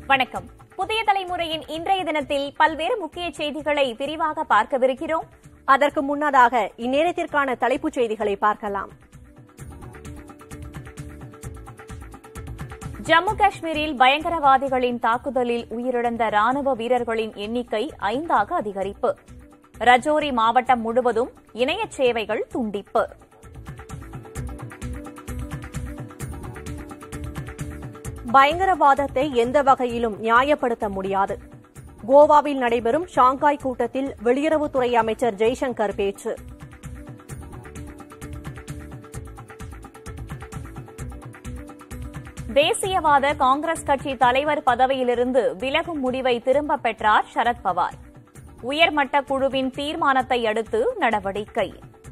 வணக்கம் புதிய தலைமுறையின் இன்றைய தினத்தில் பல்வேறு முக்கிய செய்திகளை விரிவாக பார்க்கவிருக்கிறோம் அதற்கு முன்னதாக இந்நேரத்திற்கான தலைப்புச் செய்திகளை பார்க்கலாம் ஜம்மு காஷ்மீரில் பயங்கரவாதிகளின் தாக்குதலில் உயிரிழந்த ராணுவ வீரர்களின் எண்ணிக்கை ஐந்தாக அதிகரிப்பு ரஜோரி மாவட்டம் முழுவதும் இணைய சேவைகள் துண்டிப்பு பயங்கரவாதத்தை எந்த வகையிலும் நியாயப்படுத்த முடியாது கோவாவில் நடைபெறும் ஷாங்காய் கூட்டத்தில் வெளியுறவுத்துறை அமைச்சர் ஜெய்சங்கர் பேச்சு தேசியவாத காங்கிரஸ் கட்சி தலைவர் பதவியிலிருந்து விலகும் முடிவை திரும்பப் பெற்றார் சரத்பவார் உயர்மட்ட குழுவின் தீர்மானத்தை அடுத்து நடவடிக்கை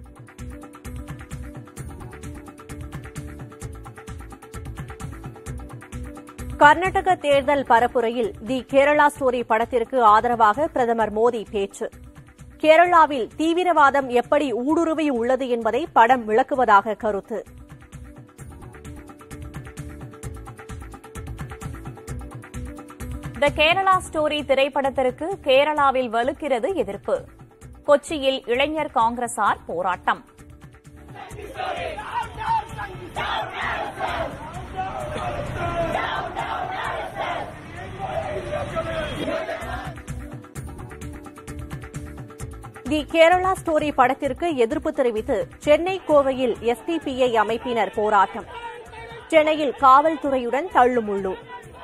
கர்நாடக தேர்தல் பரப்புரையில் தி கேரளா ஸ்டோரி படத்திற்கு ஆதரவாக பிரதமர் மோடி பேச்சு கேரளாவில் தீவிரவாதம் எப்படி ஊடுருவி உள்ளது என்பதை படம் விளக்குவதாக கருத்து த கேரளா ஸ்டோரி திரைப்படத்திற்கு கேரளாவில் வலுக்கிறது எதிர்ப்பு கொச்சியில் இளைஞர் காங்கிரசார் போராட்டம் தி கேரளா ஸ்டோரி படத்திற்கு எதிர்ப்பு தெரிவித்து சென்னை கோவையில் எஸ்டிபிஐ அமைப்பினர் போராட்டம் சென்னையில் காவல்துறையுடன் தள்ளுமுள்ளு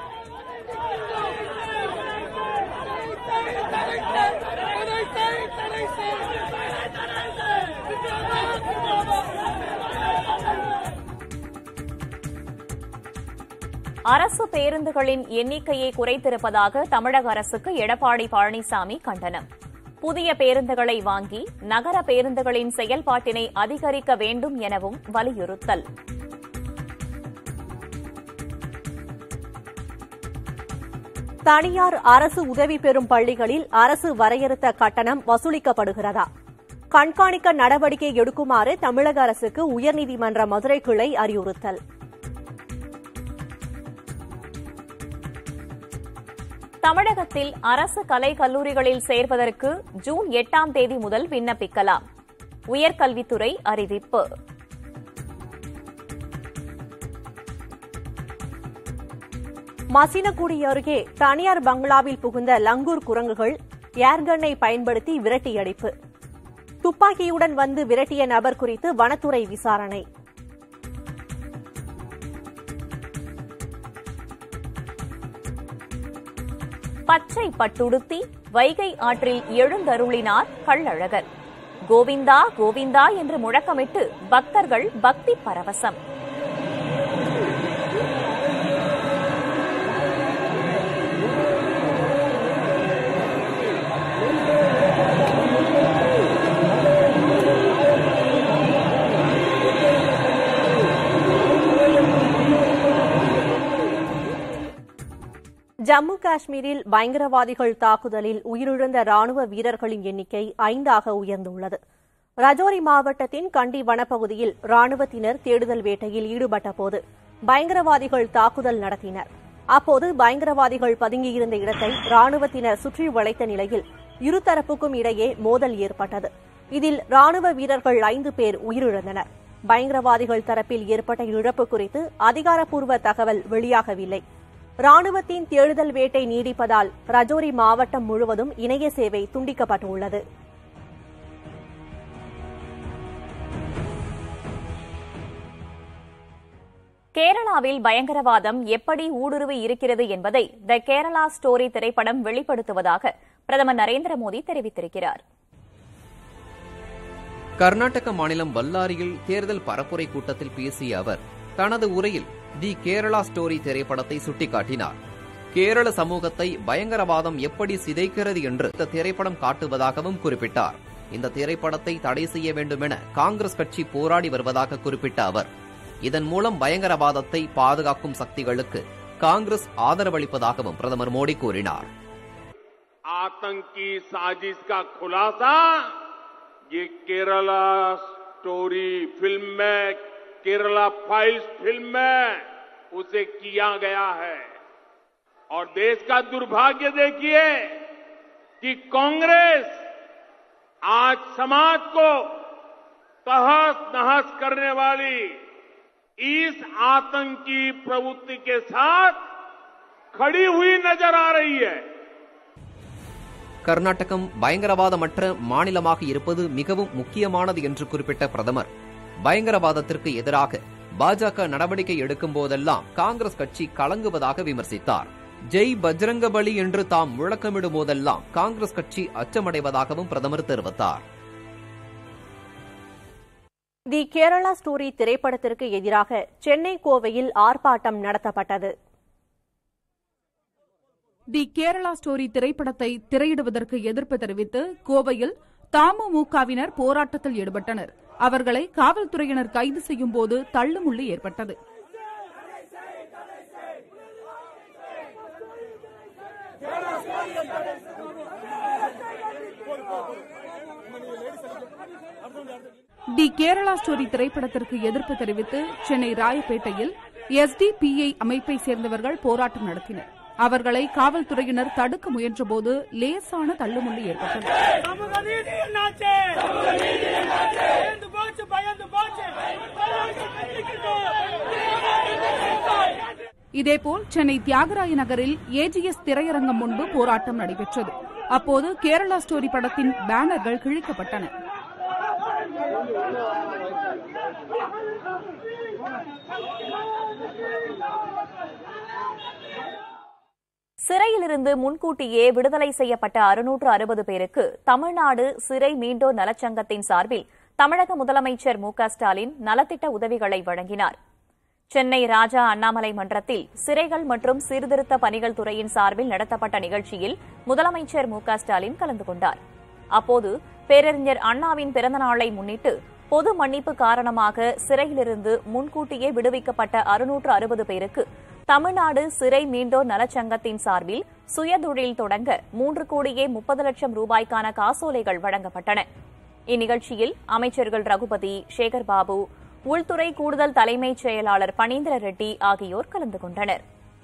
அரசு பேருந்துகளின் எண்ணிக்கையை குறைத்திருப்பதாக தமிழக அரசுக்கு எடப்பாடி பழனிசாமி கண்டனம் புதிய பேருந்துகளை வாங்கி நகர பேருந்துகளின் செயல்பாட்டினை அதிகரிக்க வேண்டும் எனவும் வலியுறுத்தல் தனியார் அரசு உதவி பெறும் பள்ளிகளில் அரசு வரையறுத்த கட்டணம் வசூலிக்கப்படுகிறதா கண்காணிக்க நடவடிக்கை எடுக்குமாறு தமிழக அரசுக்கு உயர்நீதிமன்ற மதுரை கிளை அறிவுறுத்தல் தமிழகத்தில் அரசு கலை கல்லூரிகளில் சேர்வதற்கு ஜூன் எட்டாம் தேதி முதல் விண்ணப்பிக்கலாம் உயர்கல்வித்துறை அறிவிப்பு மசினகுடி அருகே தனியார் பங்களாவில் புகுந்த லங்கூர் குரங்குகள் ஏர்கன்னை பயன்படுத்தி விரட்டியடிப்பு துப்பாக்கியுடன் வந்து விரட்டிய நபர் குறித்து வனத்துறை விசாரணை பச்சை பட்டுடுத்தி வைகை ஆற்றில் எழுந்தருளினார் கள்ளழகர் கோவிந்தா கோவிந்தா என்று முழக்கமிட்டு பக்தர்கள் பக்தி பரவசம் ஜம்மு காஷ்மீரில் பயங்கரவாதிகள் தாக்குதலில் உயிரிழந்த ராணுவ வீரர்களின் எண்ணிக்கை ஐந்தாக உயர்ந்துள்ளது ரஜோரி மாவட்டத்தின் கண்டி வனப்பகுதியில் ராணுவத்தினர் தேடுதல் வேட்டையில் ஈடுபட்டபோது பயங்கரவாதிகள் தாக்குதல் நடத்தினர் அப்போது பயங்கரவாதிகள் பதுங்கியிருந்த இடத்தை ராணுவத்தினர் சுற்றி வளைத்த நிலையில் இருதரப்புக்கும் இடையே மோதல் ஏற்பட்டது இதில் ராணுவ வீரர்கள் ஐந்து பேர் உயிரிழந்தனர் பயங்கரவாதிகள் தரப்பில் ஏற்பட்ட இழப்பு குறித்து அதிகாரப்பூர்வ தகவல் வெளியாகவில்லை ராணுவத்தின் தேடுதல் வேட்டை நீடிப்பதால் ரஜோரி மாவட்டம் முழுவதும் இணைய சேவை துண்டிக்கப்பட்டுள்ளது கேரளாவில் பயங்கரவாதம் எப்படி ஊடுருவி இருக்கிறது என்பதை த கேரளா ஸ்டோரி திரைப்படம் வெளிப்படுத்துவதாக பிரதமர் நரேந்திர மோடி தெரிவித்திருக்கிறார் கர்நாடக மாநிலம் பல்லாரியில் தேர்தல் பரப்புரை கூட்டத்தில் பேசிய அவர் தனது உரையில் தி கேரளா ஸ்டோரி திரைப்படத்தை சுட்டிக்காட்டினார் கேரள சமூகத்தை பயங்கரவாதம் எப்படி சிதைக்கிறது என்று இந்த திரைப்படம் காட்டுவதாகவும் குறிப்பிட்டார் இந்த திரைப்படத்தை தடை செய்ய வேண்டும் என காங்கிரஸ் கட்சி போராடி வருவதாக குறிப்பிட்ட அவர் இதன் மூலம் பயங்கரவாதத்தை பாதுகாக்கும் சக்திகளுக்கு காங்கிரஸ் ஆதரவளிப்பதாகவும் பிரதமர் மோடி கூறினார் आतंकी साजिश का खुलासा ये केरला स्टोरी फिल्म में केरला फाइल्स फिल्म में उसे किया गया है और देश का दुर्भाग्य देखिए कि कांग्रेस आज समाज को तहस नहस करने वाली इस आतंकी प्रवृत्ति के साथ खड़ी हुई नजर आ रही है கர்நாடகம் பயங்கரவாதமற்ற மாநிலமாக இருப்பது மிகவும் முக்கியமானது என்று குறிப்பிட்ட பிரதமர் பயங்கரவாதத்திற்கு எதிராக பாஜக நடவடிக்கை எடுக்கும் போதெல்லாம் காங்கிரஸ் கட்சி கலங்குவதாக விமர்சித்தார் ஜெய் பஜ்ரங்கபலி என்று தாம் முழக்கமிடும் போதெல்லாம் காங்கிரஸ் கட்சி அச்சமடைவதாகவும் பிரதமர் தெரிவித்தார் தி கேரளா ஸ்டோரி திரைப்படத்திற்கு எதிராக சென்னை கோவையில் ஆர்ப்பாட்டம் நடத்தப்பட்டது தி கேரளா ஸ்டோரி திரைப்படத்தை திரையிடுவதற்கு எதிர்ப்பு தெரிவித்து கோவையில் தமுமுகவினர் போராட்டத்தில் ஈடுபட்டனர் அவர்களை காவல்துறையினர் கைது செய்யும் போது தள்ளுமுள்ளு ஏற்பட்டது தி கேரளா ஸ்டோரி திரைப்படத்திற்கு எதிர்ப்பு தெரிவித்து சென்னை ராயப்பேட்டையில் எஸ்டிபிஐ அமைப்பை சேர்ந்தவர்கள் போராட்டம் நடத்தினர் அவர்களை காவல்துறையினர் தடுக்க முயன்றபோது லேசான தள்ளுமுள்ளு ஏற்பட்டது சமூக நீதி என்னாச்சு பயந்து போச்சு பயந்து போச்சு இதேபோல் சென்னை தியாகராய நகரில் ஏஜிஎஸ் திரையரங்கம் முன்பு போராட்டம் நடைபெற்றது அப்போது கேரளா ஸ்டோரி படத்தின் பேனர்கள் கிழிக்கப்பட்டன சிறையிலிருந்து முன்கூட்டியே விடுதலை செய்யப்பட்ட அறுநூற்று அறுபது பேருக்கு தமிழ்நாடு சிறை மீண்டோர் நலச்சங்கத்தின் சார்பில் தமிழக முதலமைச்சர் மு க ஸ்டாலின் நலத்திட்ட உதவிகளை வழங்கினார் சென்னை ராஜா அண்ணாமலை மன்றத்தில் சிறைகள் மற்றும் சீர்திருத்த பணிகள் துறையின் சார்பில் நடத்தப்பட்ட நிகழ்ச்சியில் முதலமைச்சர் மு க ஸ்டாலின் கலந்து கொண்டார் அப்போது பேரறிஞர் அண்ணாவின் பிறந்த நாளை முன்னிட்டு பொது மன்னிப்பு காரணமாக சிறையிலிருந்து முன்கூட்டியே விடுவிக்கப்பட்ட அறுநூற்று அறுபது பேருக்கு தமிழ்நாடு சிறை மீண்டோர் நலச்சங்கத்தின் சார்பில் சுயதொழில் தொடங்க மூன்று கோடியே முப்பது லட்சம் ரூபாய்க்கான காசோலைகள் வழங்கப்பட்டன இந்நிகழ்ச்சியில் அமைச்சர்கள் ரகுபதி சேகர் பாபு உள்துறை கூடுதல் தலைமைச் செயலாளர் பனீந்திர ரெட்டி ஆகியோர் கலந்து கொண்டனர்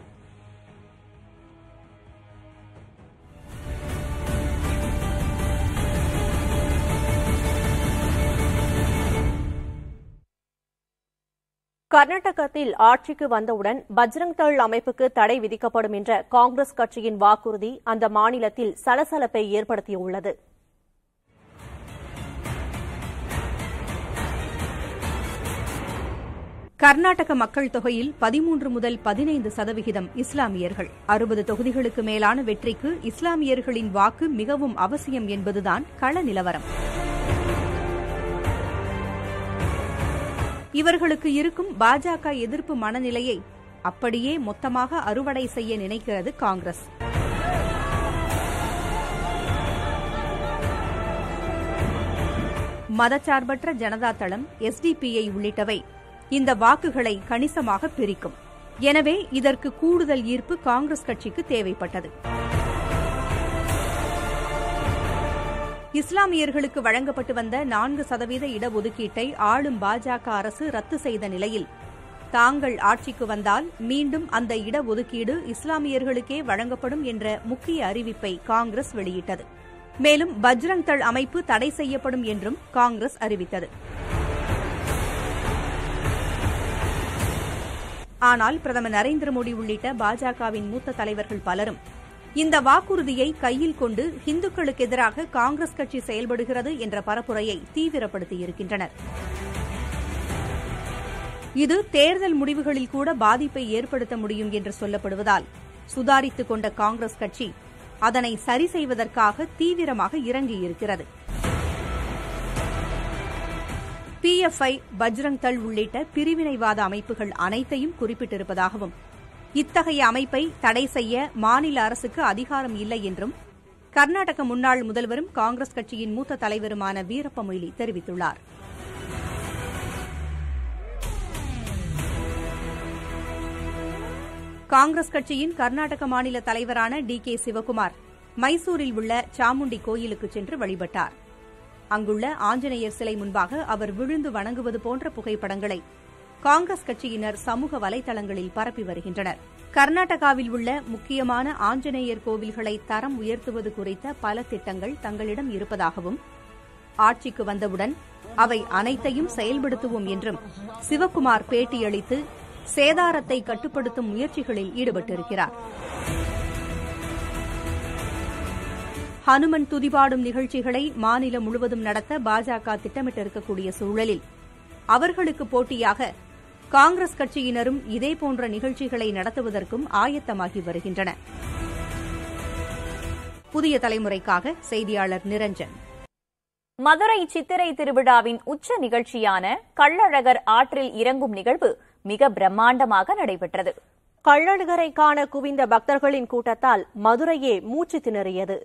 கர்நாடகத்தில் ஆட்சிக்கு வந்தவுடன் பஜ்ரங் தள் அமைப்புக்கு தடை விதிக்கப்படும் என்ற காங்கிரஸ் கட்சியின் வாக்குறுதி அந்த மாநிலத்தில் சலசலப்பை ஏற்படுத்தியுள்ளது கர்நாடக மக்கள் தொகையில் பதிமூன்று முதல் பதினைந்து சதவிகிதம் இஸ்லாமியர்கள் அறுபது தொகுதிகளுக்கு மேலான வெற்றிக்கு இஸ்லாமியர்களின் வாக்கு மிகவும் அவசியம் என்பதுதான் கள நிலவரம் இவர்களுக்கு இருக்கும் பாஜக எதிர்ப்பு மனநிலையை அப்படியே மொத்தமாக அறுவடை செய்ய நினைக்கிறது காங்கிரஸ் மதச்சார்பற்ற ஜனதா தளம் எஸ்டிபிஐ உள்ளிட்டவை இந்த வாக்குகளை கணிசமாக பிரிக்கும் எனவே இதற்கு கூடுதல் ஈர்ப்பு காங்கிரஸ் கட்சிக்கு தேவைப்பட்டது இஸ்லாமியர்களுக்கு வழங்கப்பட்டு வந்த நான்கு சதவீத இடஒதுக்கீட்டை ஆளும் பாஜக அரசு ரத்து செய்த நிலையில் தாங்கள் ஆட்சிக்கு வந்தால் மீண்டும் அந்த இடஒதுக்கீடு இஸ்லாமியர்களுக்கே வழங்கப்படும் என்ற முக்கிய அறிவிப்பை காங்கிரஸ் வெளியிட்டது மேலும் பஜ்ரங் தள் அமைப்பு தடை செய்யப்படும் என்றும் காங்கிரஸ் அறிவித்தது ஆனால் பிரதமர் நரேந்திர மோடி உள்ளிட்ட பாஜகவின் மூத்த தலைவர்கள் பலரும் இந்த வாக்குறுதியை கையில் கொண்டு இந்துக்களுக்கு எதிராக காங்கிரஸ் கட்சி செயல்படுகிறது என்ற பரப்புரையை தீவிரப்படுத்தியிருக்கின்றனர் இது தேர்தல் முடிவுகளில் கூட பாதிப்பை ஏற்படுத்த முடியும் என்று சொல்லப்படுவதால் சுதாரித்துக் கொண்ட காங்கிரஸ் கட்சி அதனை சரி செய்வதற்காக தீவிரமாக இறங்கியிருக்கிறது பிஎஃப்ஐ பஜ்ரங் தள் உள்ளிட்ட பிரிவினைவாத அமைப்புகள் அனைத்தையும் குறிப்பிட்டிருப்பதாகவும் இத்தகைய அமைப்பை தடை செய்ய மாநில அரசுக்கு அதிகாரம் இல்லை என்றும் கர்நாடக முன்னாள் முதல்வரும் காங்கிரஸ் கட்சியின் மூத்த தலைவருமான வீரப்ப மொய்லி தெரிவித்துள்ளார் காங்கிரஸ் கட்சியின் கர்நாடக மாநில தலைவரான டி கே சிவகுமார் மைசூரில் உள்ள சாமுண்டி கோயிலுக்கு சென்று வழிபட்டார் அங்குள்ள ஆஞ்சநேயர் சிலை முன்பாக அவர் விழுந்து வணங்குவது போன்ற புகைப்படங்களை காங்கிரஸ் கட்சியினர் சமூக வலைதளங்களில் பரப்பி வருகின்றனர் கர்நாடகாவில் உள்ள முக்கியமான ஆஞ்சநேயர் கோவில்களை தரம் உயர்த்துவது குறித்த பல திட்டங்கள் தங்களிடம் இருப்பதாகவும் ஆட்சிக்கு வந்தவுடன் அவை அனைத்தையும் செயல்படுத்துவோம் என்றும் சிவக்குமார் பேட்டியளித்து சேதாரத்தை கட்டுப்படுத்தும் முயற்சிகளில் ஈடுபட்டிருக்கிறார் ஹனுமன் துதிபாடும் நிகழ்ச்சிகளை மாநிலம் முழுவதும் நடத்த பாஜக திட்டமிட்டிருக்கக்கூடிய சூழலில் அவர்களுக்கு போட்டியாக காங்கிரஸ் கட்சியினரும் இதேபோன்ற நிகழ்ச்சிகளை நடத்துவதற்கும் ஆயத்தமாகி வருகின்றன புதிய தலைமுறைக்காக செய்தியாளர் நிரஞ்சன் மதுரை சித்திரை திருவிழாவின் உச்ச நிகழ்ச்சியான கள்ளழகர் ஆற்றில் இறங்கும் நிகழ்வு மிக பிரம்மாண்டமாக நடைபெற்றது கள்ளழகரை காண குவிந்த பக்தர்களின் கூட்டத்தால் மதுரையே மூச்சு திணறியது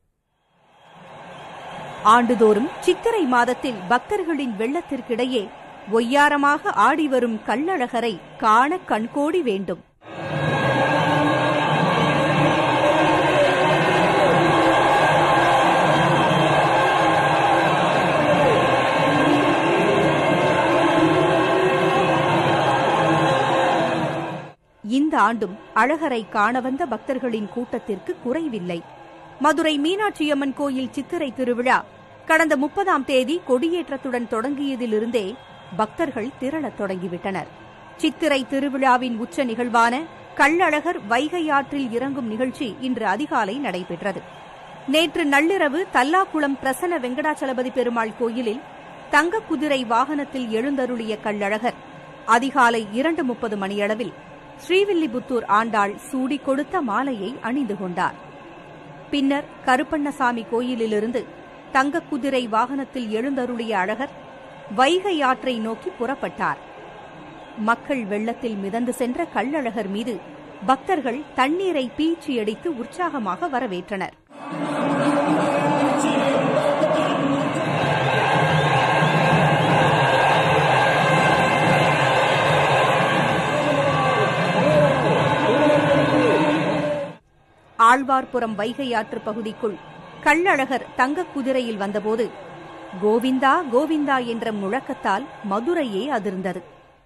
ஆண்டுதோறும் சித்திரை மாதத்தில் பக்தர்களின் வெள்ளத்திற்கிடையே ஒய்யாரமாக ஆடிவரும் கள்ளழகரை காண கண்கோடி வேண்டும் இந்த ஆண்டும் அழகரை காண வந்த பக்தர்களின் கூட்டத்திற்கு குறைவில்லை மதுரை மீனாட்சியம்மன் கோயில் சித்திரை திருவிழா கடந்த முப்பதாம் தேதி கொடியேற்றத்துடன் தொடங்கியதிலிருந்தே பக்தர்கள் திரளத் தொடங்கிவிட்டனர் சித்திரை திருவிழாவின் உச்ச நிகழ்வான கள்ளழகர் வைகை ஆற்றில் இறங்கும் நிகழ்ச்சி இன்று அதிகாலை நடைபெற்றது நேற்று நள்ளிரவு தல்லாக்குளம் பிரசன்ன வெங்கடாச்சலபதி பெருமாள் கோயிலில் தங்க குதிரை வாகனத்தில் எழுந்தருளிய கள்ளழகர் அதிகாலை இரண்டு முப்பது மணியளவில் ஸ்ரீவில்லிபுத்தூர் ஆண்டாள் சூடி கொடுத்த மாலையை அணிந்து கொண்டார் பின்னர் கருப்பண்ணசாமி கோயிலிலிருந்து தங்க குதிரை வாகனத்தில் எழுந்தருளிய அழகர் வைகை ஆற்றை நோக்கி புறப்பட்டார் மக்கள் வெள்ளத்தில் மிதந்து சென்ற கள்ளழகர் மீது பக்தர்கள் தண்ணீரை பீச்சியடித்து உற்சாகமாக வரவேற்றனர் ஆழ்வார்புரம் வைகை ஆற்று பகுதிக்குள் கள்ளழகர் தங்கக் குதிரையில் வந்தபோது கோவிந்தா கோவிந்தா என்ற முழக்கத்தால் மதுரையே அதிர்ந்தது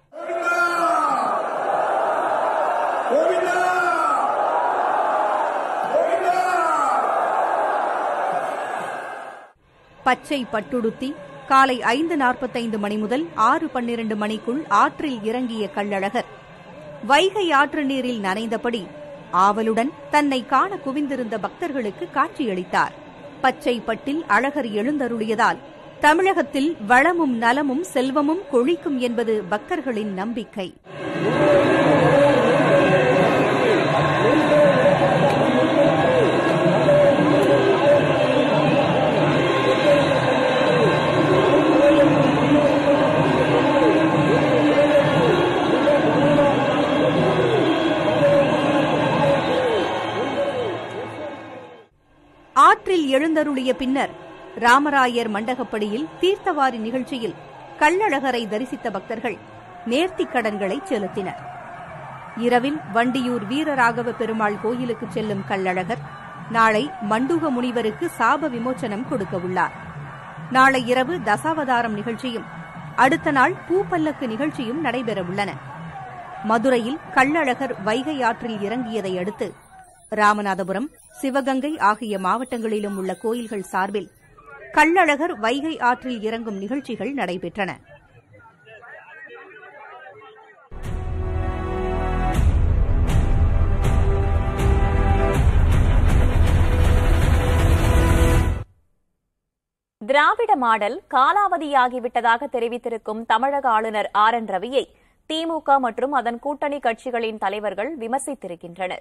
பச்சை பட்டுடுத்தி காலை ஐந்து நாற்பத்தைந்து மணி முதல் ஆறு பன்னிரண்டு மணிக்குள் ஆற்றில் இறங்கிய கள்ளழகர் வைகை ஆற்று நீரில் நனைந்தபடி ஆவலுடன் தன்னை காண குவிந்திருந்த பக்தர்களுக்கு காட்சியளித்தார் பச்சை பட்டில் அழகர் எழுந்தருளியதால் தமிழகத்தில் வளமும் நலமும் செல்வமும் கொழிக்கும் என்பது பக்தர்களின் நம்பிக்கை ஆற்றில் எழுந்தருளிய பின்னர் ராமராயர் மண்டகப்படியில் தீர்த்தவாரி நிகழ்ச்சியில் கள்ளழகரை தரிசித்த பக்தர்கள் நேர்த்திக் கடன்களை செலுத்தினர் இரவில் வண்டியூர் வீரராகவ பெருமாள் கோயிலுக்கு செல்லும் கள்ளழகர் நாளை மண்டூக முனிவருக்கு சாப விமோச்சனம் கொடுக்க உள்ளார் நாளை இரவு தசாவதாரம் நிகழ்ச்சியும் அடுத்த நாள் பூப்பல்லக்கு நிகழ்ச்சியும் நடைபெறவுள்ளன மதுரையில் கள்ளழகர் வைகை ஆற்றில் இறங்கியதை அடுத்து ராமநாதபுரம் சிவகங்கை ஆகிய மாவட்டங்களிலும் உள்ள கோயில்கள் சார்பில் கள்ளழகர் வைகை ஆற்றில் இறங்கும் நிகழ்ச்சிகள் நடைபெற்றன திராவிட மாடல் காலாவதியாகிவிட்டதாக தெரிவித்திருக்கும் தமிழக ஆளுநர் ஆர் என் ரவியை திமுக மற்றும் அதன் கூட்டணி கட்சிகளின் தலைவர்கள் விமர்சித்திருக்கின்றனர்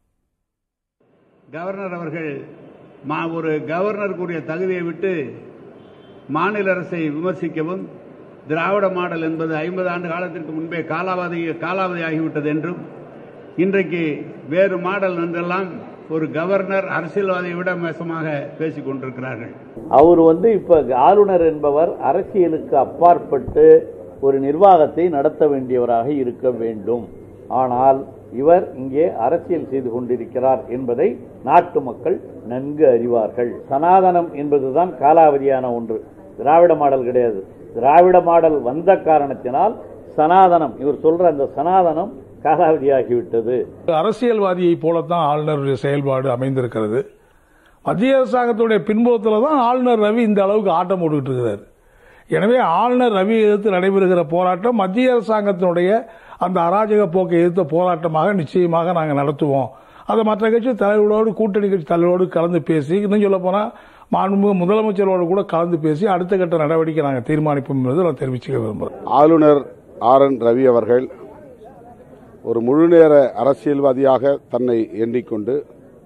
கவர்னர் அவர்கள் மா ஒரு கவர்னருக்குரிய தகுதியை விட்டு மாநில அரசை விமர்சிக்கவும் திராவிட மாடல் என்பது ஐம்பது ஆண்டு காலத்திற்கு முன்பே காலாவதி காலாவதி ஆகிவிட்டது என்றும் இன்றைக்கு வேறு மாடல் என்றெல்லாம் ஒரு கவர்னர் அரசியல்வாதியை விட மோசமாக பேசிக் கொண்டிருக்கிறார்கள் அவர் வந்து இப்ப ஆளுநர் என்பவர் அரசியலுக்கு அப்பாற்பட்டு ஒரு நிர்வாகத்தை நடத்த வேண்டியவராக இருக்க வேண்டும் ஆனால் இவர் இங்கே அரசியல் செய்து கொண்டிருக்கிறார் என்பதை நாட்டு மக்கள் நன்கு அறிவார்கள் சனாதனம் என்பதுதான் காலாவதியான ஒன்று திராவிட மாடல் கிடையாது திராவிட மாடல் வந்த காரணத்தினால் சனாதனம் இவர் சொல்ற அந்த சனாதனம் காலாவதியாகிவிட்டது அரசியல்வாதியை போலத்தான் ஆளுநருடைய செயல்பாடு அமைந்திருக்கிறது மத்திய அரசாங்கத்துடைய பின்புலத்தில் தான் ஆளுநர் ரவி இந்த அளவுக்கு ஆட்டம் போட்டுக்கிட்டு இருக்கிறார் எனவே ஆளுநர் ரவி எதிர்த்து நடைபெறுகிற போராட்டம் மத்திய அரசாங்கத்தினுடைய அந்த அராஜக போக்கை எதிர்த்த போராட்டமாக நிச்சயமாக நாங்கள் நடத்துவோம் அதை மற்ற கட்சி தலைவரோடு கூட்டணி கட்சி தலைவரோடு கலந்து பேசி இன்னும் சொல்ல போனால் மாண்புமிகு முதலமைச்சரோடு கூட கலந்து பேசி அடுத்த கட்ட நடவடிக்கை நாங்கள் தீர்மானிப்போம் என்பதை நான் தெரிவிச்சுக்க விரும்புகிறேன் ஆளுநர் ஆர் என் ரவி அவர்கள் ஒரு முழுநேர அரசியல்வாதியாக தன்னை எண்ணிக்கொண்டு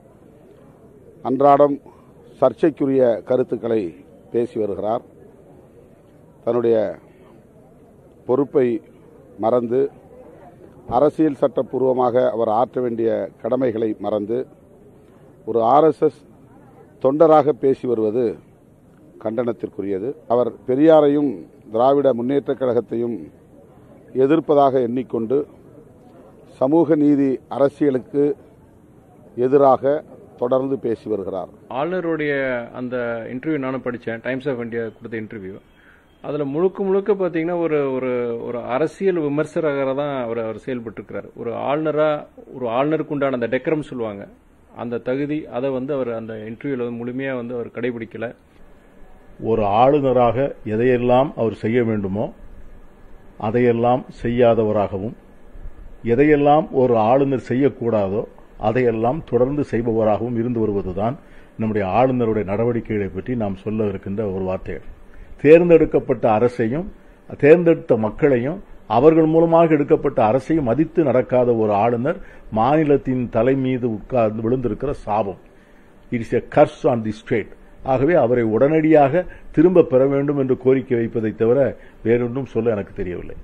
அன்றாடம் சர்ச்சைக்குரிய கருத்துக்களை பேசி வருகிறார் தன்னுடைய பொறுப்பை மறந்து அரசியல் சட்டப்பூர்வமாக அவர் ஆற்ற வேண்டிய கடமைகளை மறந்து ஒரு ஆர்எஸ்எஸ் தொண்டராக பேசி வருவது கண்டனத்திற்குரியது அவர் பெரியாரையும் திராவிட முன்னேற்றக் கழகத்தையும் எதிர்ப்பதாக எண்ணிக்கொண்டு சமூக நீதி அரசியலுக்கு எதிராக தொடர்ந்து பேசி வருகிறார் ஆளுநருடைய அந்த இன்டர்வியூ நானும் படித்தேன் டைம்ஸ் ஆஃப் இந்தியா கொடுத்த இன்டர்வியூ அதில் முழுக்க முழுக்க பார்த்தீங்கன்னா ஒரு ஒரு ஒரு அரசியல் விமர்சகராக தான் அவர் அவர் செயல்பட்டுருக்கிறார் ஒரு ஆளுநராக ஒரு ஆளுநருக்கு உண்டான அந்த டெக்கரம் சொல்லுவாங்க அந்த தகுதி அதை வந்து அவர் அந்த இன்டர்வியூவில் வந்து முழுமையாக வந்து அவர் கடைபிடிக்கல ஒரு ஆளுநராக எதையெல்லாம் அவர் செய்ய வேண்டுமோ அதையெல்லாம் செய்யாதவராகவும் எதையெல்லாம் ஒரு ஆளுநர் செய்யக்கூடாதோ அதையெல்லாம் தொடர்ந்து செய்பவராகவும் இருந்து வருவதுதான் நம்முடைய ஆளுநருடைய நடவடிக்கைகளை பற்றி நாம் சொல்ல இருக்கின்ற ஒரு வார்த்தைகள் தேர்ந்தெடுக்கப்பட்ட அரசையும் தேர்ந்தெடுத்த மக்களையும் அவர்கள் மூலமாக எடுக்கப்பட்ட அரசையும் மதித்து நடக்காத ஒரு ஆளுநர் மாநிலத்தின் தலை மீது உட்கார்ந்து விழுந்திருக்கிற சாபம் it's a curse on the state ஆகவே அவரை உடனடியாக திரும்ப பெற வேண்டும் என்று கோரிக்கை வைப்பதை தவிர வேறொன்றும் சொல்ல எனக்கு தெரியவில்லை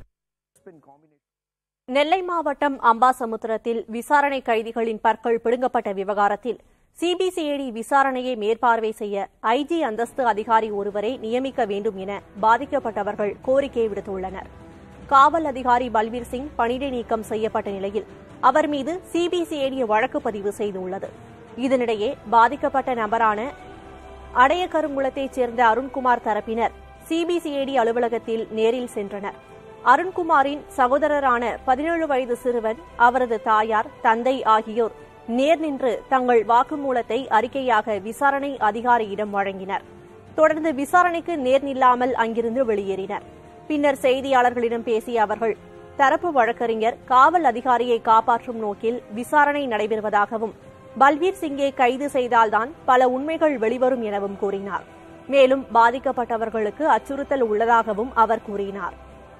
நெல்லை மாவட்டம் அம்பாசமுத்திரத்தில் விசாரணை கைதிகளின் பற்கள் பிடுங்கப்பட்ட விவகாரத்தில் சிபிசிஐடி விசாரணையை மேற்பார்வை செய்ய ஐஜி அந்தஸ்து அதிகாரி ஒருவரை நியமிக்க வேண்டும் என பாதிக்கப்பட்டவர்கள் கோரிக்கை விடுத்துள்ளனர் காவல் அதிகாரி பல்வீர் சிங் பணியிடை நீக்கம் செய்யப்பட்ட நிலையில் அவர் மீது சிபிசிஐடி வழக்கு பதிவு செய்துள்ளது இதனிடையே பாதிக்கப்பட்ட நபரான அடையக்கருங்குளத்தைச் சேர்ந்த அருண்குமார் தரப்பினர் சிபிசிஐடி அலுவலகத்தில் நேரில் சென்றனர் அருண்குமாரின் சகோதரரான பதினேழு வயது சிறுவன் அவரது தாயார் தந்தை ஆகியோர் நேர் நின்று தங்கள் வாக்குமூலத்தை அறிக்கையாக விசாரணை அதிகாரியிடம் வழங்கினர் தொடர்ந்து விசாரணைக்கு நேர் நில்லாமல் அங்கிருந்து வெளியேறினர் பின்னர் செய்தியாளர்களிடம் பேசிய அவர்கள் தரப்பு வழக்கறிஞர் காவல் அதிகாரியை காப்பாற்றும் நோக்கில் விசாரணை நடைபெறுவதாகவும் பல்வீர் சிங்கை கைது செய்தால்தான் பல உண்மைகள் வெளிவரும் எனவும் கூறினார் மேலும் பாதிக்கப்பட்டவர்களுக்கு அச்சுறுத்தல் உள்ளதாகவும் அவர் கூறினார்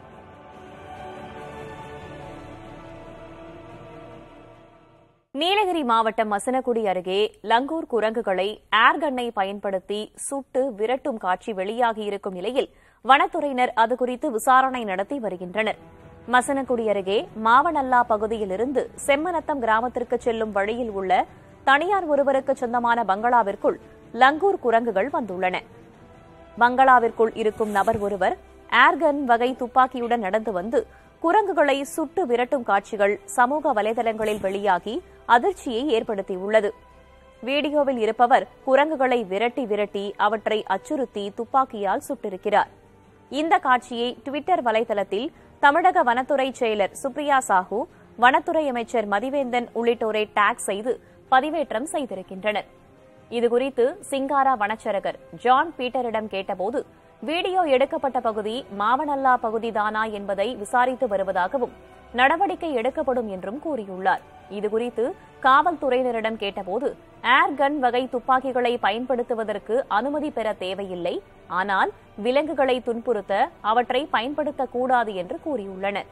நீலகிரி மாவட்டம் மசனகுடி அருகே லங்கூர் குரங்குகளை ஏர்கன்னை பயன்படுத்தி சுட்டு விரட்டும் காட்சி வெளியாகியிருக்கும் நிலையில் வனத்துறையினர் அது குறித்து விசாரணை நடத்தி வருகின்றனர் மசனகுடி அருகே மாவனல்லா பகுதியிலிருந்து செம்மநத்தம் கிராமத்திற்கு செல்லும் வழியில் உள்ள தனியார் ஒருவருக்கு சொந்தமான பங்களாவிற்குள் லங்கூர் குரங்குகள் வந்துள்ளன பங்களாவிற்குள் இருக்கும் நபர் ஒருவர் ஏர்கன் வகை துப்பாக்கியுடன் நடந்து வந்து குரங்குகளை சுட்டு விரட்டும் காட்சிகள் சமூக வலைதளங்களில் வெளியாகி அதிர்ச்சியை ஏற்படுத்தியுள்ளது வீடியோவில் இருப்பவர் குரங்குகளை விரட்டி விரட்டி அவற்றை அச்சுறுத்தி துப்பாக்கியால் சுட்டிருக்கிறார் இந்த காட்சியை டுவிட்டர் வலைதளத்தில் தமிழக வனத்துறை செயலர் சுப்ரியா சாஹூ வனத்துறை அமைச்சர் மதிவேந்தன் உள்ளிட்டோரை டாக் செய்து பதிவேற்றம் செய்திருக்கின்றனர் இதுகுறித்து சிங்காரா வனச்சரகர் ஜான் பீட்டரிடம் கேட்டபோது வீடியோ எடுக்கப்பட்ட பகுதி மாவனல்லா பகுதிதானா என்பதை விசாரித்து வருவதாகவும் நடவடிக்கை எடுக்கப்படும் என்றும் கூறியுள்ளார் இதுகுறித்து காவல்துறையினரிடம் கேட்டபோது ஏர் கன் வகை துப்பாக்கிகளை பயன்படுத்துவதற்கு அனுமதி பெற தேவையில்லை ஆனால் விலங்குகளை துன்புறுத்த அவற்றை பயன்படுத்தக்கூடாது என்று கூறியுள்ளனர்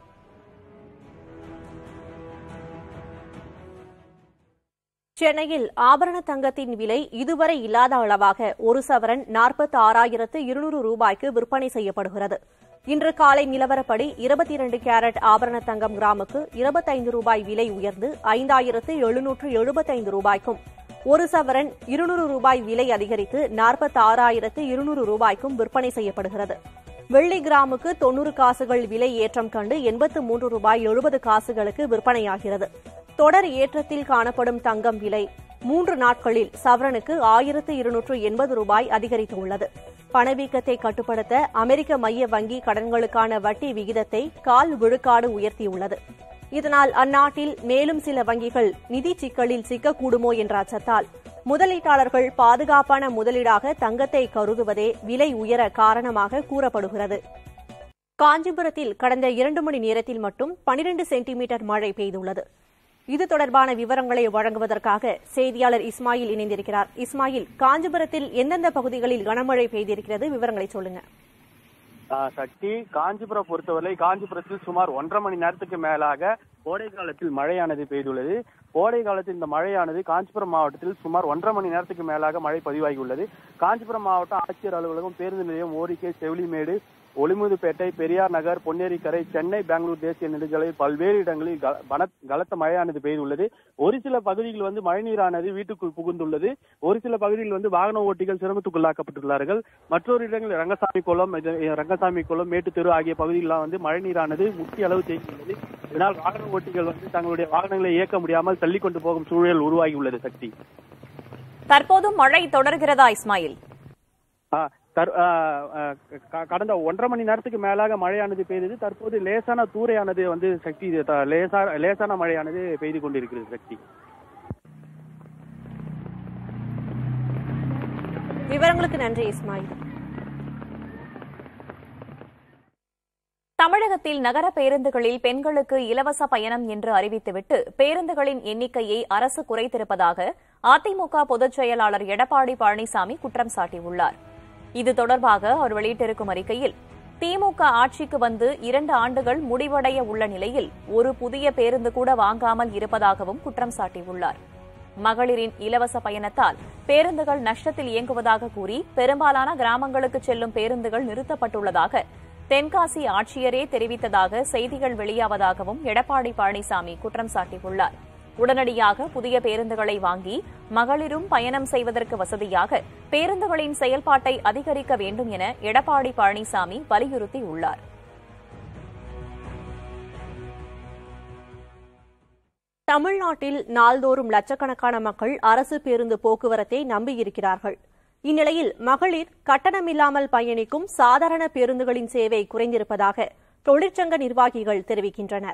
சென்னையில் ஆபரண தங்கத்தின் விலை இதுவரை இல்லாத அளவாக ஒரு சவரன் நாற்பத்தி ஆறாயிரத்து இருநூறு ரூபாய்க்கு விற்பனை செய்யப்படுகிறது இன்று காலை நிலவரப்படி இருபத்தி இரண்டு கேரட் ஆபரண தங்கம் கிராமுக்கு இருபத்தைந்து ரூபாய் விலை உயர்ந்து ஐந்தாயிரத்து எழுநூற்று எழுபத்தைந்து ரூபாய்க்கும் ஒரு சவரன் இருநூறு ரூபாய் விலை அதிகரித்து நாற்பத்தி ஆறாயிரத்து இருநூறு ரூபாய்க்கும் விற்பனை செய்யப்படுகிறது வெள்ளி கிராமுக்கு தொன்னூறு காசுகள் விலை ஏற்றம் கண்டு எண்பத்து மூன்று ரூபாய் எழுபது காசுகளுக்கு விற்பனையாகிறது தொடர் ஏற்றத்தில் காணப்படும் தங்கம் விலை மூன்று நாட்களில் சவரனுக்கு ஆயிரத்து இருநூற்று எண்பது ரூபாய் அதிகரித்துள்ளது பணவீக்கத்தை கட்டுப்படுத்த அமெரிக்க மைய வங்கி கடன்களுக்கான வட்டி விகிதத்தை கால் விழுக்காடு உயர்த்தியுள்ளது இதனால் அந்நாட்டில் மேலும் சில வங்கிகள் நிதி சிக்கலில் சிக்கக்கூடுமோ என்ற அச்சத்தால் முதலீட்டாளர்கள் பாதுகாப்பான முதலீடாக தங்கத்தை கருதுவதே விலை உயர காரணமாக கூறப்படுகிறது காஞ்சிபுரத்தில் கடந்த இரண்டு மணி நேரத்தில் மட்டும் பனிரெண்டு சென்டிமீட்டர் மழை பெய்துள்ளது இது தொடர்பான விவரங்களை வழங்குவதற்காக செய்தியாளர் இஸ்மாயில் இணைந்திருக்கிறார் இஸ்மாயில் காஞ்சிபுரத்தில் எந்தெந்த பகுதிகளில் கனமழை பெய்திருக்கிறது விவரங்களை சொல்லுங்க சக்தி காஞ்சிபுரம் பொறுத்தவரை காஞ்சிபுரத்தில் சுமார் ஒன்றரை மணி நேரத்துக்கு மேலாக கோடை காலத்தில் மழையானது பெய்துள்ளது கோடை காலத்தில் இந்த மழையானது காஞ்சிபுரம் மாவட்டத்தில் சுமார் ஒன்றரை மணி நேரத்துக்கு மேலாக மழை பதிவாகியுள்ளது காஞ்சிபுரம் மாவட்டம் ஆட்சியர் அலுவலகம் பேருந்து நிலையம் ஓரிக்கை செவிலிமேடு ஒளிமுதுப்பேட்டை பெரியார் நகர் பொன்னேரிக்கரை சென்னை பெங்களூர் தேசிய நெடுஞ்சாலையில் பல்வேறு இடங்களில் கல- பன- கனத்த மழையானது பெய்துள்ளது ஒரு சில பகுதிகளில் வந்து மழைநீரானது வீட்டுக்குள் புகுந்துள்ளது ஒரு சில பகுதிகளில் வந்து வாகன ஓட்டிகள் சிரமத்துக்குள்ளாக்கப்பட்டுள்ளார்கள் மற்றொரு இடங்களில் ரங்கசாமி குளம் இது- ரங்கசாமி குளம் மேட்டுத்தெரு ஆகிய பகுதிகளெல்லாம் வந்து மழைநீரானது முக்கிய அளவு தேங்கியுள்ளது இதனால் வாகன ஓட்டிகள் வந்து தங்களுடைய வாகனங்களை இயக்க முடியாமல் தள்ளிக் கொண்டு போகும் சூழல் உருவாகியுள்ளது சக்தி தற்போதும் மழை தொடர்கிறதா இஸ்மாயில் ஆ, தர்- ஆ, ஆ, க- கடந்த ஒன்றரை மணி நேரத்துக்கு மேலாக மழையானது பெய்தது தற்போது லேசான தூரையானது வந்து சக்தி த- லேசா லேசான மழையானது பெய்து கொண்டிருக்கிறது சக்தி விவரங்களுக்கு நன்றி இஸ்மாயில் தமிழகத்தில் நகர பேருந்துகளில் பெண்களுக்கு இலவச பயணம் என்று அறிவித்துவிட்டு பேருந்துகளின் எண்ணிக்கையை அரசு குறைத்திருப்பதாக அதிமுக பொதுச் செயலாளர் எடப்பாடி பழனிசாமி குற்றம் சாட்டியுள்ளார் இது தொடர்பாக அவர் வெளியிட்டிருக்கும் அறிக்கையில் திமுக ஆட்சிக்கு வந்து இரண்டு ஆண்டுகள் முடிவடைய உள்ள நிலையில் ஒரு புதிய பேருந்து கூட வாங்காமல் இருப்பதாகவும் குற்றம் சாட்டியுள்ளார் மகளிரின் இலவச பயணத்தால் பேருந்துகள் நஷ்டத்தில் இயங்குவதாக கூறி பெரும்பாலான கிராமங்களுக்கு செல்லும் பேருந்துகள் நிறுத்தப்பட்டுள்ளதாக தென்காசி ஆட்சியரே தெரிவித்ததாக செய்திகள் வெளியாவதாகவும் எடப்பாடி பழனிசாமி குற்றம் சாட்டியுள்ளார் உடனடியாக புதிய பேருந்துகளை வாங்கி மகளிரும் பயணம் செய்வதற்கு வசதியாக பேருந்துகளின் செயல்பாட்டை அதிகரிக்க வேண்டும் என எடப்பாடி பழனிசாமி வலியுறுத்தியுள்ளார் தமிழ்நாட்டில் நாள்தோறும் லட்சக்கணக்கான மக்கள் அரசு பேருந்து போக்குவரத்தை நம்பியிருக்கிறார்கள் இந்நிலையில் மகளிர் கட்டணமில்லாமல் பயணிக்கும் சாதாரண பேருந்துகளின் சேவை குறைந்திருப்பதாக தொழிற்சங்க நிர்வாகிகள் தெரிவிக்கின்றனர்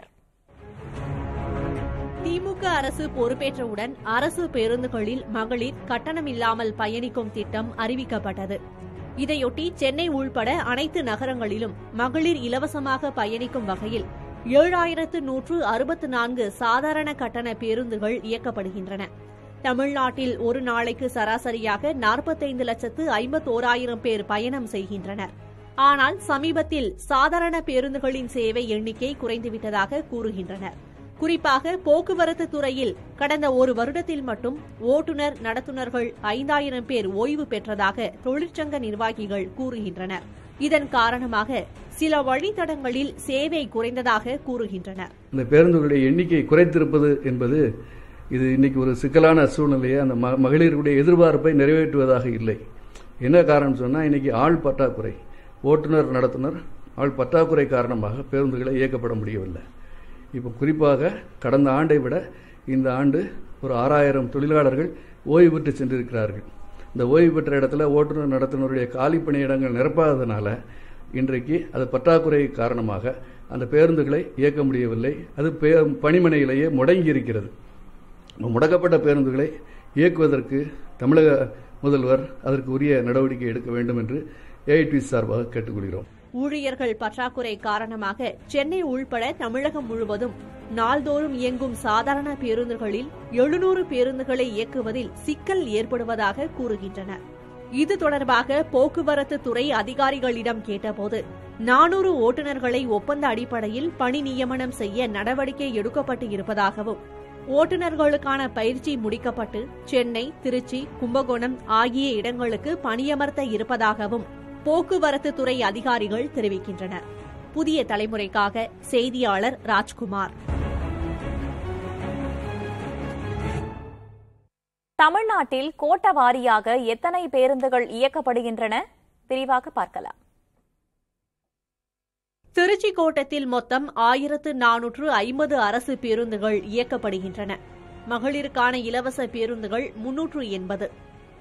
திமுக அரசு பொறுப்பேற்றவுடன் அரசு பேருந்துகளில் மகளிர் கட்டணமில்லாமல் பயணிக்கும் திட்டம் அறிவிக்கப்பட்டது இதையொட்டி சென்னை உள்பட அனைத்து நகரங்களிலும் மகளிர் இலவசமாக பயணிக்கும் வகையில் ஏழாயிரத்து நூற்று அறுபத்து நான்கு சாதாரண கட்டண பேருந்துகள் இயக்கப்படுகின்றன தமிழ்நாட்டில் ஒரு நாளைக்கு சராசரியாக நாற்பத்தைந்து லட்சத்து ஐம்பத்தோராயிரம் பேர் பயணம் செய்கின்றனர் ஆனால் சமீபத்தில் சாதாரண பேருந்துகளின் சேவை எண்ணிக்கை குறைந்துவிட்டதாக கூறுகின்றனர் குறிப்பாக போக்குவரத்து துறையில் கடந்த ஒரு வருடத்தில் மட்டும் ஓட்டுநர் நடத்துனர்கள் ஐந்தாயிரம் பேர் ஓய்வு பெற்றதாக தொழிற்சங்க நிர்வாகிகள் கூறுகின்றனர் இதன் காரணமாக சில வழித்தடங்களில் சேவை குறைந்ததாக கூறுகின்றனர் இந்த பேருந்துகளுடைய எண்ணிக்கை குறைத்திருப்பது என்பது இது இன்னைக்கு ஒரு சிக்கலான சூழ்நிலையை அந்த ம மகளிருடைய எதிர்பார்ப்பை நிறைவேற்றுவதாக இல்லை என்ன காரணம் சொன்னால் இன்னைக்கு ஆள் பற்றாக்குறை ஓட்டுநர் நடத்துனர் ஆள் பற்றாக்குறை காரணமாக பேருந்துகளை இயக்கப்பட முடியவில்லை இப்போ குறிப்பாக கடந்த ஆண்டை விட இந்த ஆண்டு ஒரு ஆறாயிரம் தொழிலாளர்கள் ஓய்வு பெற்று சென்றிருக்கிறார்கள் இந்த ஓய்வு பெற்ற இடத்துல ஓட்டுநர் நடத்துனருடைய காலி பணியிடங்கள் நிரப்பாததுனால இன்றைக்கு அது பற்றாக்குறை காரணமாக அந்த பேருந்துகளை இயக்க முடியவில்லை அது பே பணிமனையிலேயே முடங்கி இருக்கிறது முடக்கப்பட்ட பேருந்துகளை இயக்குவதற்கு தமிழக முதல்வர் அதற்கு உரிய நடவடிக்கை எடுக்க வேண்டும் என்று ஏஐடி சார்பாக கேட்டுக்கொள்கிறோம் ஊழியர்கள் பற்றாக்குறை காரணமாக சென்னை உள்பட தமிழகம் முழுவதும் நாள்தோறும் இயங்கும் சாதாரண பேருந்துகளில் எழுநூறு பேருந்துகளை இயக்குவதில் சிக்கல் ஏற்படுவதாக கூறுகின்றனர் இது தொடர்பாக போக்குவரத்து துறை அதிகாரிகளிடம் கேட்டபோது நானூறு ஓட்டுநர்களை ஒப்பந்த அடிப்படையில் பணி நியமனம் செய்ய நடவடிக்கை எடுக்கப்பட்டு இருப்பதாகவும் ஓட்டுநர்களுக்கான பயிற்சி முடிக்கப்பட்டு சென்னை திருச்சி கும்பகோணம் ஆகிய இடங்களுக்கு பணியமர்த்த இருப்பதாகவும் போக்குவரத்து துறை அதிகாரிகள் தெரிவிக்கின்றனர் புதிய தலைமுறைக்காக செய்தியாளர் ராஜ்குமார் தமிழ்நாட்டில் கோட்ட வாரியாக எத்தனை பேருந்துகள் இயக்கப்படுகின்றன விரிவாக பார்க்கலாம் திருச்சி கோட்டத்தில் மொத்தம் ஆயிரத்து நானூற்று ஐம்பது அரசு பேருந்துகள் இயக்கப்படுகின்றன மகளிருக்கான இலவச பேருந்துகள் முன்னூற்று எண்பது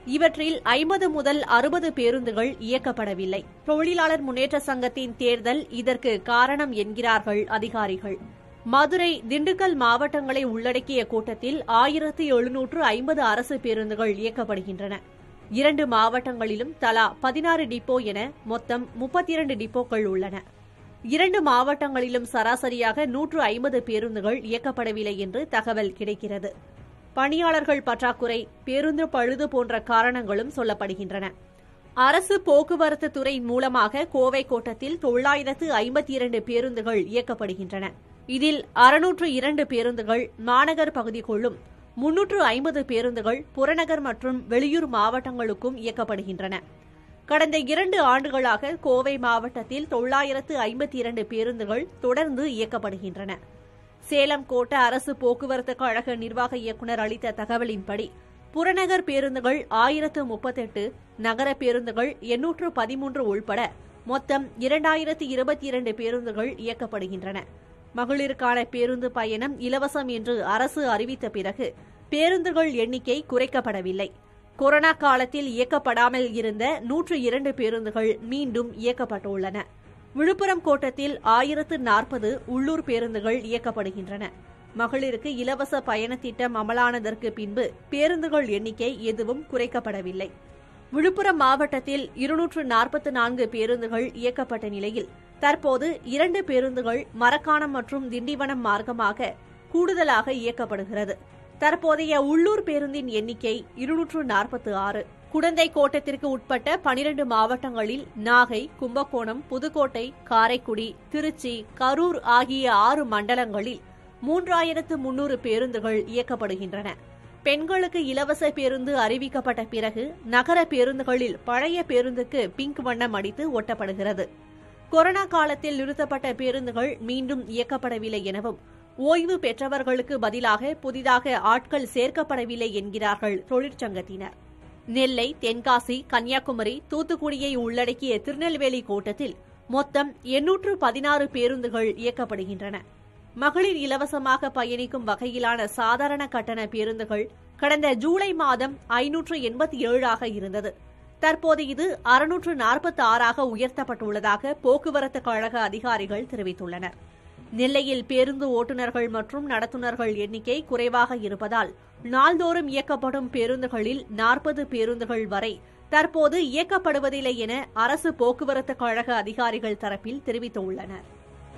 இவற்றில் ஐம்பது முதல் அறுபது பேருந்துகள் இயக்கப்படவில்லை தொழிலாளர் முன்னேற்ற சங்கத்தின் தேர்தல் இதற்கு காரணம் என்கிறார்கள் அதிகாரிகள் மதுரை திண்டுக்கல் மாவட்டங்களை உள்ளடக்கிய கூட்டத்தில் ஆயிரத்து எழுநூற்று ஐம்பது அரசு பேருந்துகள் இயக்கப்படுகின்றன இரண்டு மாவட்டங்களிலும் தலா பதினாறு டிப்போ என மொத்தம் முப்பத்தி இரண்டு டிப்போக்கள் உள்ளன இரண்டு மாவட்டங்களிலும் சராசரியாக நூற்று ஐம்பது பேருந்துகள் இயக்கப்படவில்லை என்று தகவல் கிடைக்கிறது பணியாளர்கள் பற்றாக்குறை பேருந்து பழுது போன்ற காரணங்களும் சொல்லப்படுகின்றன அரசு போக்குவரத்து துறை மூலமாக கோவை கோட்டத்தில் தொள்ளாயிரத்து ஐம்பத்தி இரண்டு பேருந்துகள் இயக்கப்படுகின்றன இதில் அறுநூற்று இரண்டு பேருந்துகள் மாநகர் பகுதிக்குள்ளும் முன்னூற்று ஐம்பது பேருந்துகள் புறநகர் மற்றும் வெளியூர் மாவட்டங்களுக்கும் இயக்கப்படுகின்றன கடந்த இரண்டு ஆண்டுகளாக கோவை மாவட்டத்தில் தொள்ளாயிரத்து ஐம்பத்தி இரண்டு பேருந்துகள் தொடர்ந்து இயக்கப்படுகின்றன சேலம் கோட்ட அரசு போக்குவரத்து கழக நிர்வாக இயக்குநர் அளித்த தகவலின்படி புறநகர் பேருந்துகள் ஆயிரத்து முப்பத்தெட்டு நகர பேருந்துகள் எண்ணூற்று பதிமூன்று உள்பட மொத்தம் இரண்டாயிரத்து இருபத்தி இரண்டு பேருந்துகள் இயக்கப்படுகின்றன மகளிருக்கான பேருந்து பயணம் இலவசம் என்று அரசு அறிவித்த பிறகு பேருந்துகள் எண்ணிக்கை குறைக்கப்படவில்லை கொரோனா காலத்தில் இயக்கப்படாமல் இருந்த நூற்று இரண்டு பேருந்துகள் மீண்டும் இயக்கப்பட்டுள்ளன விழுப்புரம் கோட்டத்தில் ஆயிரத்து நாற்பது உள்ளூர் பேருந்துகள் இயக்கப்படுகின்றன மகளிருக்கு இலவச பயண திட்டம் அமலானதற்கு பின்பு பேருந்துகள் எண்ணிக்கை எதுவும் குறைக்கப்படவில்லை விழுப்புரம் மாவட்டத்தில் இருநூற்று நாற்பத்தி நான்கு பேருந்துகள் இயக்கப்பட்ட நிலையில் தற்போது இரண்டு பேருந்துகள் மரக்காணம் மற்றும் திண்டிவனம் மார்க்கமாக கூடுதலாக இயக்கப்படுகிறது தற்போதைய உள்ளூர் பேருந்தின் எண்ணிக்கை இருநூற்று நாற்பத்தி ஆறு குடந்தை கோட்டத்திற்கு உட்பட்ட பனிரண்டு மாவட்டங்களில் நாகை கும்பகோணம் புதுக்கோட்டை காரைக்குடி திருச்சி கரூர் ஆகிய ஆறு மண்டலங்களில் மூன்றாயிரத்து முன்னூறு பேருந்துகள் இயக்கப்படுகின்றன பெண்களுக்கு இலவச பேருந்து அறிவிக்கப்பட்ட பிறகு நகர பேருந்துகளில் பழைய பேருந்துக்கு பிங்க் வண்ணம் அடித்து ஒட்டப்படுகிறது கொரோனா காலத்தில் நிறுத்தப்பட்ட பேருந்துகள் மீண்டும் இயக்கப்படவில்லை எனவும் ஓய்வு பெற்றவர்களுக்கு பதிலாக புதிதாக ஆட்கள் சேர்க்கப்படவில்லை என்கிறார்கள் தொழிற்சங்கத்தினர் நெல்லை தென்காசி கன்னியாகுமரி தூத்துக்குடியை உள்ளடக்கிய திருநெல்வேலி கோட்டத்தில் மொத்தம் எண்ணூற்று பதினாறு பேருந்துகள் இயக்கப்படுகின்றன மகளிர் இலவசமாக பயணிக்கும் வகையிலான சாதாரண கட்டண பேருந்துகள் கடந்த ஜூலை மாதம் ஐநூற்று எண்பத்தி ஏழாக இருந்தது தற்போது இது அறுநூற்று நாற்பத்தி ஆறாக உயர்த்தப்பட்டுள்ளதாக போக்குவரத்து கழக அதிகாரிகள் தெரிவித்துள்ளனர் நெல்லையில் பேருந்து ஓட்டுநர்கள் மற்றும் நடத்துனர்கள் எண்ணிக்கை குறைவாக இருப்பதால் நாள்தோறும் இயக்கப்படும் பேருந்துகளில் நாற்பது பேருந்துகள் வரை தற்போது இயக்கப்படுவதில்லை என அரசு போக்குவரத்து கழக அதிகாரிகள் தரப்பில் தெரிவித்துள்ளனர்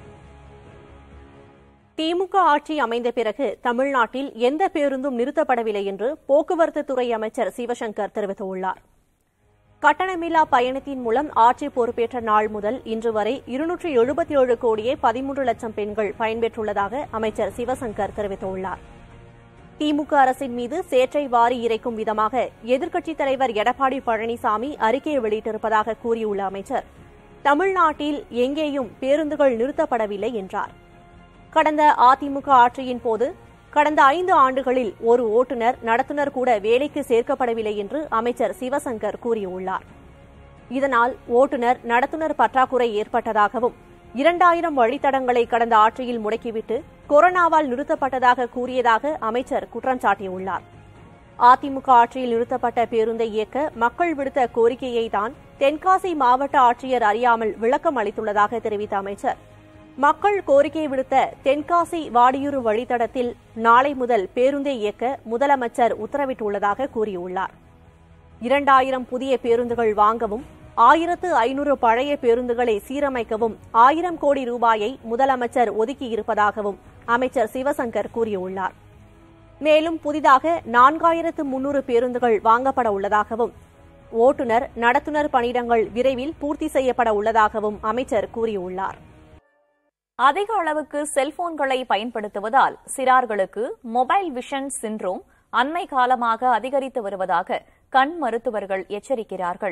திமுக ஆட்சி அமைந்த பிறகு தமிழ்நாட்டில் எந்த பேருந்தும் நிறுத்தப்படவில்லை என்று போக்குவரத்து துறை அமைச்சர் சிவசங்கர் தெரிவித்துள்ளார் கட்டணமில்லா பயணத்தின் மூலம் ஆட்சி பொறுப்பேற்ற நாள் முதல் இன்று வரை இருநூற்று எழுபத்தி ஏழு கோடியே பதிமூன்று லட்சம் பெண்கள் பயன்பெற்றுள்ளதாக அமைச்சர் சிவசங்கர் தெரிவித்துள்ளார் திமுக அரசின் மீது சேற்றை வாரி இறைக்கும் விதமாக எதிர்க்கட்சித் தலைவர் எடப்பாடி பழனிசாமி அறிக்கையை வெளியிட்டிருப்பதாக கூறியுள்ள அமைச்சர் தமிழ்நாட்டில் எங்கேயும் பேருந்துகள் நிறுத்தப்படவில்லை என்றார் கடந்த அதிமுக ஆட்சியின் போது கடந்த ஐந்து ஆண்டுகளில் ஒரு ஓட்டுநர் நடத்துனர் கூட வேலைக்கு சேர்க்கப்படவில்லை என்று அமைச்சர் சிவசங்கர் கூறியுள்ளார் இதனால் ஓட்டுநர் நடத்துனர் பற்றாக்குறை ஏற்பட்டதாகவும் இரண்டாயிரம் வழித்தடங்களை கடந்த ஆட்சியில் முடக்கிவிட்டு கொரோனாவால் நிறுத்தப்பட்டதாக கூறியதாக அமைச்சர் குற்றம் சாட்டியுள்ளார் அதிமுக ஆட்சியில் நிறுத்தப்பட்ட பேருந்தை இயக்க மக்கள் விடுத்த கோரிக்கையை தான் தென்காசி மாவட்ட ஆட்சியர் அறியாமல் விளக்கம் அளித்துள்ளதாக தெரிவித்த அமைச்சர் மக்கள் கோரிக்கை விடுத்த தென்காசி வாடியூர் வழித்தடத்தில் நாளை முதல் பேருந்தை இயக்க முதலமைச்சர் உத்தரவிட்டுள்ளதாக கூறியுள்ளார் இரண்டாயிரம் புதிய பேருந்துகள் வாங்கவும் ஆயிரத்து ஐநூறு பழைய பேருந்துகளை சீரமைக்கவும் ஆயிரம் கோடி ரூபாயை முதலமைச்சர் ஒதுக்கியிருப்பதாகவும் அமைச்சர் சிவசங்கர் கூறியுள்ளார் மேலும் புதிதாக நான்காயிரத்து முன்னூறு பேருந்துகள் வாங்கப்பட உள்ளதாகவும் ஓட்டுநர் நடத்துனர் பணியிடங்கள் விரைவில் பூர்த்தி செய்யப்பட உள்ளதாகவும் அமைச்சர் கூறியுள்ளார் அதிக அளவுக்கு செல்போன்களை பயன்படுத்துவதால் சிறார்களுக்கு மொபைல் விஷன் சின்ரோம் அண்மை காலமாக அதிகரித்து வருவதாக கண் மருத்துவர்கள் எச்சரிக்கிறார்கள்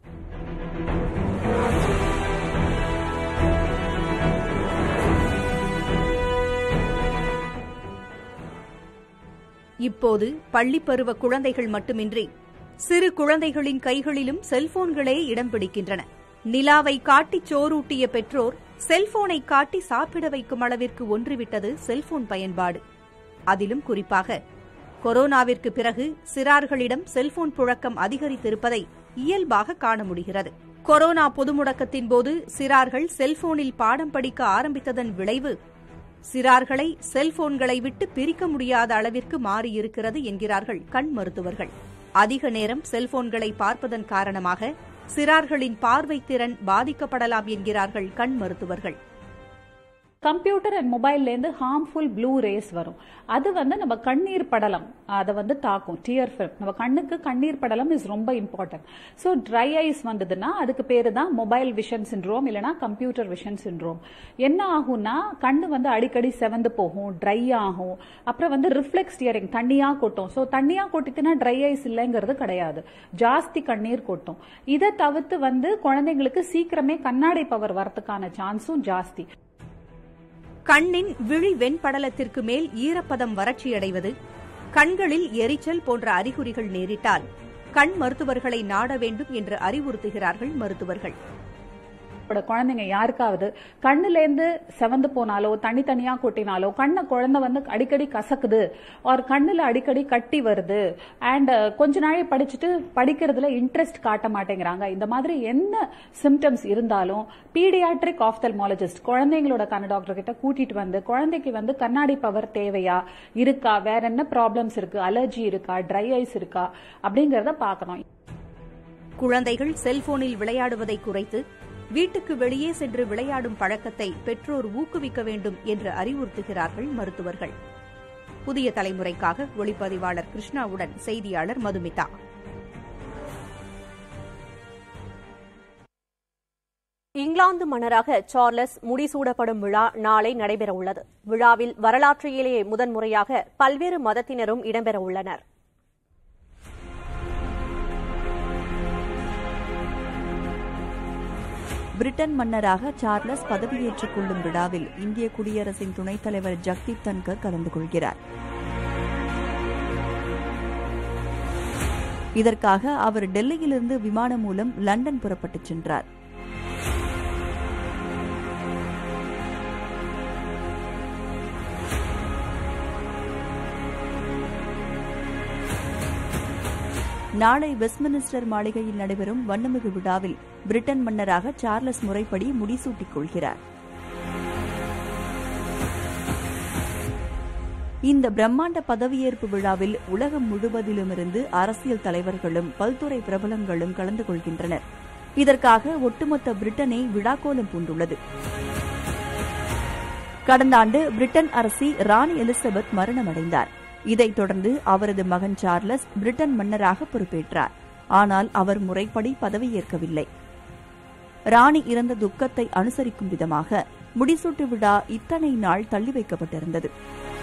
இப்போது பள்ளிப்பருவ குழந்தைகள் மட்டுமின்றி சிறு குழந்தைகளின் கைகளிலும் செல்போன்களே இடம் பிடிக்கின்றன நிலாவை காட்டி சோறூட்டிய பெற்றோர் செல்போனை காட்டி சாப்பிட வைக்கும் அளவிற்கு ஒன்றுவிட்டது செல்போன் பயன்பாடு அதிலும் குறிப்பாக கொரோனாவிற்கு பிறகு சிறார்களிடம் செல்போன் புழக்கம் அதிகரித்திருப்பதை இயல்பாக காண முடிகிறது கொரோனா பொது முடக்கத்தின் போது சிறார்கள் செல்போனில் பாடம் படிக்க ஆரம்பித்ததன் விளைவு சிறார்களை செல்போன்களை விட்டு பிரிக்க முடியாத அளவிற்கு மாறியிருக்கிறது என்கிறார்கள் கண் மருத்துவர்கள் அதிக நேரம் செல்போன்களை பார்ப்பதன் காரணமாக சிறார்களின் பார்வை திறன் பாதிக்கப்படலாம் என்கிறார்கள் கண் மருத்துவர்கள் கம்ப்யூட்டர் அண்ட் மொபைல்லேருந்து ஹார்ம்ஃபுல் ப்ளூ ரேஸ் வரும் அது வந்து நம்ம கண்ணீர் படலம் அதை வந்து தாக்கும் டியர் ஃபில்ம் நம்ம கண்ணுக்கு கண்ணீர் படலம் இஸ் ரொம்ப இம்பார்ட்டன்ட் ஸோ ட்ரை ஐஸ் வந்ததுன்னா அதுக்கு பேரு தான் மொபைல் விஷன் சின்ட்ரோம் இல்லைனா கம்ப்யூட்டர் விஷன் சின்ட்ரோம் என்ன ஆகும்னா கண்ணு வந்து அடிக்கடி செவந்து போகும் ட்ரை ஆகும் அப்புறம் வந்து ரிஃப்ளெக்ஸ் டியரிங் தண்ணியா கொட்டும் ஸோ தண்ணியா கொட்டிட்டுனா ட்ரை ஐஸ் இல்லைங்கிறது கிடையாது ஜாஸ்தி கண்ணீர் கொட்டும் இதை தவிர்த்து வந்து குழந்தைங்களுக்கு சீக்கிரமே கண்ணாடி பவர் வரதுக்கான சான்ஸும் ஜாஸ்தி கண்ணின் விழி வெண்படலத்திற்கு மேல் ஈரப்பதம் வறட்சியடைவது கண்களில் எரிச்சல் போன்ற அறிகுறிகள் நேரிட்டால் கண் மருத்துவர்களை நாட வேண்டும் என்று அறிவுறுத்துகிறார்கள் மருத்துவர்கள் இப்போட குழந்தைங்க யாருக்காவது கண்ணுலேருந்து செவந்து போனாலோ தனி தனியா கொட்டினாலோ கண்ணை குழந்தை வந்து அடிக்கடி கசக்குது ஒரு கண்ணுல அடிக்கடி கட்டி வருது அண்ட் கொஞ்ச நாள் படிச்சுட்டு படிக்கிறதுல இன்ட்ரெஸ்ட் காட்ட மாட்டேங்கிறாங்க இந்த மாதிரி என்ன சிம்டம்ஸ் இருந்தாலும் பீடியாட்ரிக் ஆப்தல்மாலஜிஸ்ட் குழந்தைங்களோட கண்ணு டாக்டர் கிட்ட கூட்டிட்டு வந்து குழந்தைக்கு வந்து கண்ணாடி பவர் தேவையா இருக்கா வேற என்ன ப்ராப்ளம்ஸ் இருக்கு அலர்ஜி இருக்கா ட்ரை ஐஸ் இருக்கா அப்படிங்கறத பார்க்கணும் குழந்தைகள் செல்போனில் விளையாடுவதை குறைத்து வீட்டுக்கு வெளியே சென்று விளையாடும் பழக்கத்தை பெற்றோர் ஊக்குவிக்க வேண்டும் என்று அறிவுறுத்துகிறார்கள் மருத்துவர்கள் புதிய தலைமுறைக்காக ஒளிப்பதிவாளர் கிருஷ்ணாவுடன் செய்தியாளர் மதுமிதா இங்கிலாந்து மன்னராக சார்லஸ் முடிசூடப்படும் விழா நாளை நடைபெறவுள்ளது விழாவில் வரலாற்றிலேயே முதன்முறையாக பல்வேறு மதத்தினரும் இடம்பெறவுள்ளனர் பிரிட்டன் மன்னராக சார்லஸ் பதவியேற்றுக் கொள்ளும் விழாவில் இந்திய குடியரசின் துணைத் தலைவர் ஜக்தீப் தன்கர் கலந்து கொள்கிறார் இதற்காக அவர் டெல்லியிலிருந்து விமானம் மூலம் லண்டன் புறப்பட்டுச் சென்றார் நாளை வெஸ்ட்மினிஸ்டர் மாளிகையில் நடைபெறும் வண்ணமிகு விழாவில் பிரிட்டன் மன்னராக சார்லஸ் முறைப்படி முடிசூட்டிக் கொள்கிறார் இந்த பிரம்மாண்ட பதவியேற்பு விழாவில் உலகம் முழுவதிலுமிருந்து அரசியல் தலைவர்களும் பல்துறை பிரபலங்களும் கலந்து கொள்கின்றனர் இதற்காக ஒட்டுமொத்த பிரிட்டனை விழாக்கோலம் பூண்டுள்ளது கடந்த ஆண்டு பிரிட்டன் அரசி ராணி எலிசபெத் மரணமடைந்தார் இதைத் தொடர்ந்து அவரது மகன் சார்லஸ் பிரிட்டன் மன்னராக பொறுப்பேற்றார் ஆனால் அவர் முறைப்படி பதவியேற்கவில்லை ராணி இறந்த துக்கத்தை அனுசரிக்கும் விதமாக முடிசூட்டு விழா இத்தனை நாள் தள்ளி வைக்கப்பட்டிருந்தது